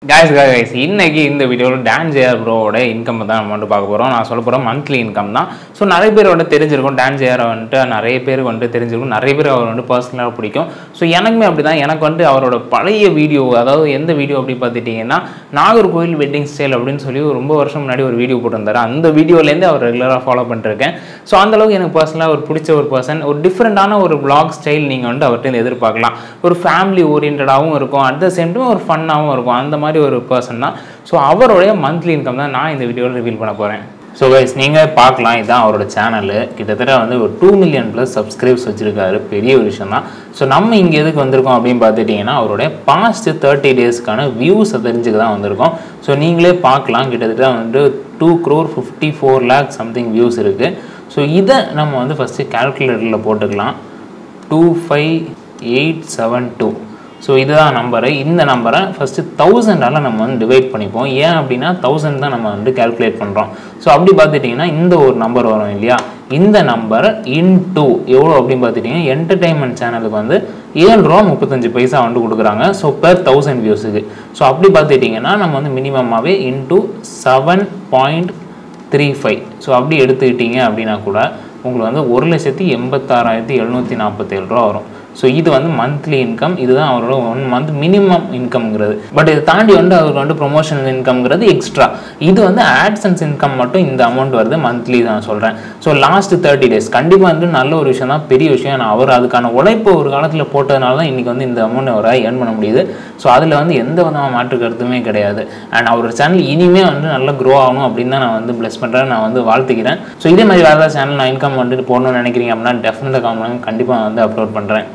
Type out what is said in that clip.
guys guys இன்னைக்கு இந்த வீடியோவில் டான்ஸ் ஏஆர் ப்ரோவோட இன்கம் தான் நம்ம வந்து பார்க்க போகிறோம் நான் சொல்ல போகிறோம் மந்த்லி இன்கம் தான் ஸோ நிறைய பேர் வந்து தெரிஞ்சிருக்கும் டான்ஸ் ஏஆர் வந்துட்டு நிறைய பேருக்கு வந்துட்டு தெரிஞ்சிருக்கும் நிறைய பேர் அவர் வந்து பர்சனலாக பிடிக்கும் ஸோ எனக்குமே அப்படி தான் எனக்கு வந்து அவரோட பழைய வீடியோ அதாவது எந்த வீடியோ அப்படி பார்த்துட்டிங்கன்னா நாகர்கோவில் வெட்டிங் ஸ்டைல் அப்படின்னு சொல்லி ஒரு ரொம்ப வருஷம் முன்னாடி ஒரு வீடியோ போட்டிருந்தாரு அந்த வீடியோலேருந்து அவர் ரெகுலராக ஃபாலோ பண்ணிருக்கேன் ஸோ அந்தளவுக்கு எனக்கு பர்சனலாக ஒரு பிடிச்ச ஒரு பர்சன் ஒரு டிஃப்ரெண்ட்டான ஒரு vlog ஸ்டைல் நீங்கள் வந்துட்டு அவர்கிட்ட எதிர்பார்க்கலாம் ஒரு ஃபேமிலி ஓரியன்டாகவும் இருக்கும் அட் த சேம் டைம் ஒரு ஃபன்னாகவும் இருக்கும் அந்த மாதிரி ஒரு பர்சன் தான் ஸோ அவருடைய மந்த்லி இன்கம் தான் நான் இந்த வீடியோவில் ரிவீல் பண்ண போகிறேன் ஸோ கைஸ் நீங்கள் பார்க்கலாம் இதுதான் அவரோட சேனலு கிட்டத்தட்ட வந்து ஒரு டூ மில்லியன் ப்ளஸ் சப்ஸ்கிரைப்ஸ் வச்சுருக்காரு பெரிய ஒரு விஷயம் தான் ஸோ நம்ம இங்கே எதுக்கு வந்திருக்கோம் அப்படின்னு பார்த்துட்டிங்கன்னா அவருடைய பாஸ்ட் தேர்ட்டி டேஸ்க்கான வியூஸை தெரிஞ்சுக்க தான் வந்திருக்கோம் ஸோ நீங்களே பார்க்கலாம் கிட்டத்தட்ட வந்து two crore fifty four lakh something views இருக்குது ஸோ இதை நம்ம வந்து ஃபஸ்ட்டு கால்குலேட்டரில் போட்டுக்கலாம் two five eight seven two so இதுதான் நம்பரு இந்த நம்பரை ஃபஸ்ட்டு தௌசண்டால் நம்ம வந்து டிவைட் பண்ணிப்போம் ஏன் அப்படின்னா தௌசண்ட் தான் நம்ம வந்து கால்குலேட் பண்ணுறோம் ஸோ அப்படி பார்த்துட்டிங்கன்னா இந்த ஒரு நம்பர் வரும் இல்லையா இந்த நம்பர் இன் டூ எவ்வளோ அப்படின்னு பார்த்துட்டிங்கன்னா என்டர்டைன்மெண்ட் சேனலுக்கு வந்து ஏழு ரூபா முப்பத்தஞ்சு பைசா வந்து கொடுக்குறாங்க ஸோ பெர் தௌசண்ட் வியூஸுக்கு ஸோ அப்படி பார்த்துட்டிங்கன்னா நம்ம வந்து மினிமமாகவே into seven point three five so அப்படி எடுத்துக்கிட்டீங்க அப்படின்னா கூட உங்களுக்கு வந்து ஒரு லட்சத்தி எண்பத்தாறாயிரத்தி எழுநூற்றி நாற்பத்தேழு ரூபா வரும் ஸோ இது வந்து மந்த்லி இன்கம் இதுதான் அவரோட ஒன் மந்த் மினிமம் இன்கம்ங்கிறது பட் இதை தாண்டி வந்து அவருக்கு வந்து ப்ரொமோஷனல் இன்கம்ங்கிறது எக்ஸ்ட்ரா இது வந்து ஆட்சன்ஸ் இன்கம் மட்டும் இந்த அமௌண்ட் வருது மந்த்லி தான் சொல்கிறேன் ஸோ லாஸ்ட் தேர்ட்டி டேஸ் கண்டிப்பாக வந்து நல்ல ஒரு விஷயம் தான் பெரிய விஷயம் நான் அவர் அதுக்கான உழைப்பு ஒரு காலத்தில் போட்டதுனால தான் இன்றைக்கி வந்து இந்த அமௌண்ட் அவரால் ஏர்ன் பண்ண முடியுது ஸோ அதில் வந்து எந்த விதமான மாற்று கருத்துமே கிடையாது அண்ட் அவரோட சேனல் இனிமே வந்து நல்லா க்ரோ ஆகணும் அப்படின்னு தான் நான் வந்து ப்ளஸ் பண்ணுறேன் நான் வந்து வாழ்த்துக்கிறேன் ஸோ இதே மாதிரி வேறு ஏதாவது சேனல் நான் இன்கம் வந்துட்டு போடணும்னு நினைக்கிறீங்க அப்படின்னா டெஃபினட்டாக காமெண்ட் கண்டிப்பாக வந்து அப்லோட் பண்ணுறேன்